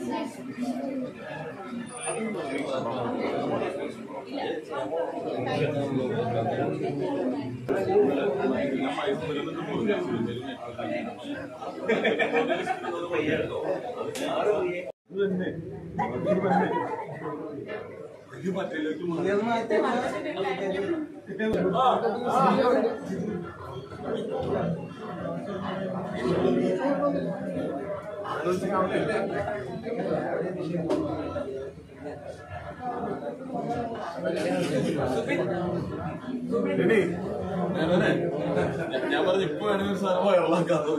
ഞാൻ പറഞ്ഞു ഇപ്പൊ വേണമെങ്കിൽ ഒരു സാധനം വയറിളാക്കാന്ന്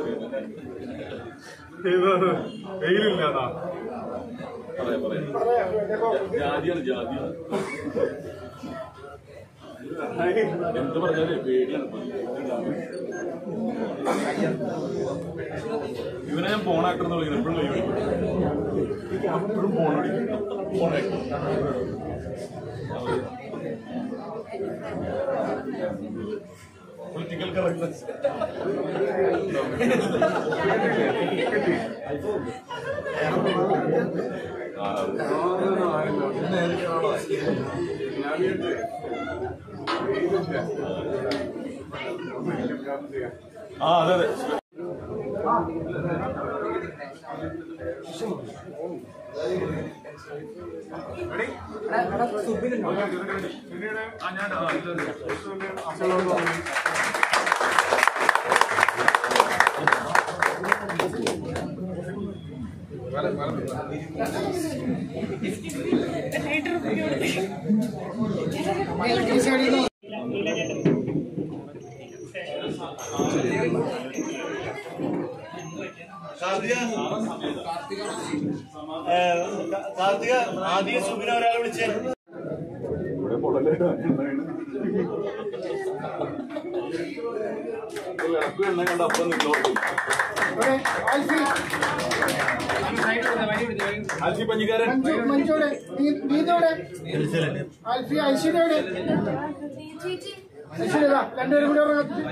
ഇതാണ് വെയിലില്ലാതാ പറയാം പറയാം ജാതിയാണ് ജാതിയാണ് എന്ത് പറഞ്ഞാലേ പേടിയാണ് ഇപ്പൊ. ഇവനെ ഞാൻ ഫോൺ ആക്ടർ എന്ന് വിളിക്കുന്നത് എപ്പോഴും കൈ എപ്പോഴും ഫോൺ വിളിക്കും ഫോൺ ആക്ടർ പൊളിറ്റിക്കൽ കറക്റ്റ്നസ് ആ അതെ അതെ കാർത്തിക ആദ്യം സുബിന ഒരാളെ വിളിച്ചേ ഇവിടെ പൊള്ളലേട്ടാ ഇളക്കും എണ്ണ കണ്ട അപ്പം നിന്നോട്ടു ആൽഫി പഞ്ഞിക്കാരൻ മഞ്ചോടെ നീതോടെ ആൽഫി ഐശ്വര്യയുടെ ഐശ്വര്യ രണ്ടുപേരും കൂടി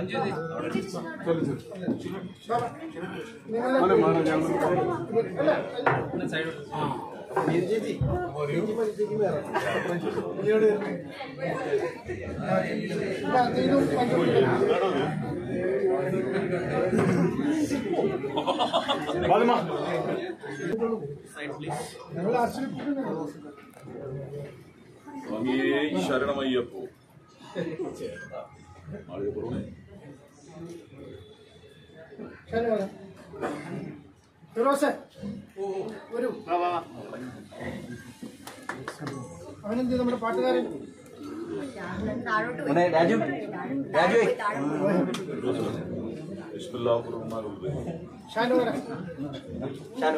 ഞങ്ങൾ ആശ്രയിപ്പിക്കുന്നു സ്വാമിയേ ശരണമയ്യപ്പോ ആളുകൾ പുറമെ ഫിറോസെ ഒരു അവനെന്ത് നമ്മുടെ പാട്ടുകാരൻ രാജു രാജു ബിസ്മില്ലാഹിർ റഹ്മാനിർ റഹീം ഷാനു വരാം ഷാനു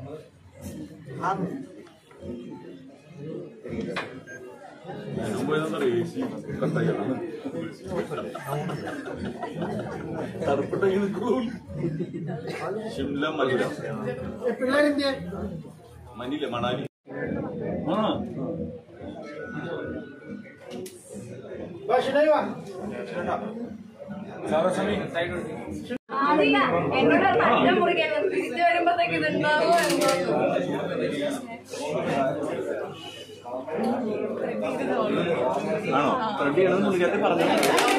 ഞാൻ പോയതെന്താ എ സി കട്ടായാണ് തണുപ്പിട്ടെങ്കിൽ നിൽക്കൂ ഷിംല മനില ഏ, പിള്ളേരെന്ത് മനില മണാലി ആ വാ ഷിനായി വാ അറിയില്ല എന്നോട് നല്ല മുറിക്കാൻ തിരിച്ചു വരുമ്പോഴത്തേക്ക് ഇതുണ്ടാവോ എന്തോ ആണോ റെഡി ആണെന്ന് പുള്ളിക്കാരത്തി പറഞ്ഞു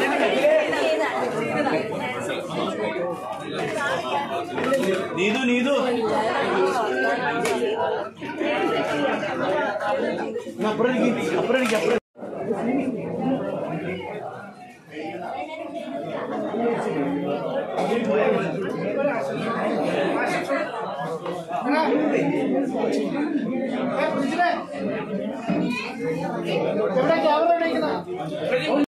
നീതു നീതു എന്നാ അപ്പുറം ഇരിക്ക്, അപ്പുറം ഇരിക്ക്, അപ്പുറം എവിടെ ക്യാമറ എവിടെ ഇരിക്കുന്ന